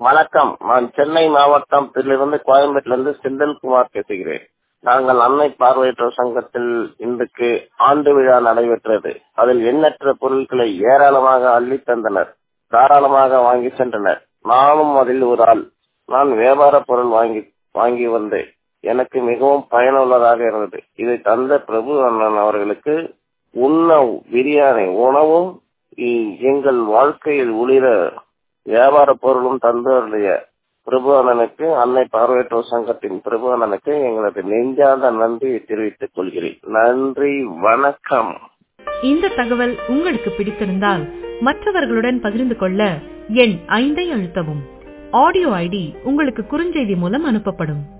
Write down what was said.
வணக்கம் நான் சென்னை மாவட்டத்திலிருந்து கோயம்பேட்டிலிருந்து செந்தில்குமார் பேசுகிறேன் நாங்கள் அன்னை பார்வையற்றோர் சங்கத்தில் இன்றைக்கு ஆண்டு விழா நடைபெற்றது அதில் எண்ணற்ற பொருட்களை ஏராளமாக அள்ளி தந்தனர் தாராளமாக வாங்கி சென்றனர் நானும் அதில் ஒரு ஆள் நான் வியாபார பொருள் வாங்கி வாங்கி வந்தேன் எனக்கு மிகவும் பயனுள்ளதாக இருந்தது இதை தந்த பிரபு அண்ணன் அவர்களுக்கு உண்ண பிரியாணி உணவும் இ- எங்கள் வாழ்க்கையில் ஒளிர வியாபார பொருளும் தந்தவருடைய பிரபு அண்ணனுக்கு அன்னை பார்வையற்றோர் சங்கத்தின் பிரபு அண்ணனுக்கு எங்களது நெஞ்சார்ந்த நன்றியை தெரிவித்துக் கொள்கிறேன் நன்றி வணக்கம் இந்த தகவல் உங்களுக்கு பிடித்திருந்தால் மற்றவர்களுடன் பகிர்ந்து கொள்ள எண் ஐந்தை அழுத்தவும் ஆடியோ ஐடி உங்களுக்கு குறுஞ்செய்தி மூலம் அனுப்பப்படும்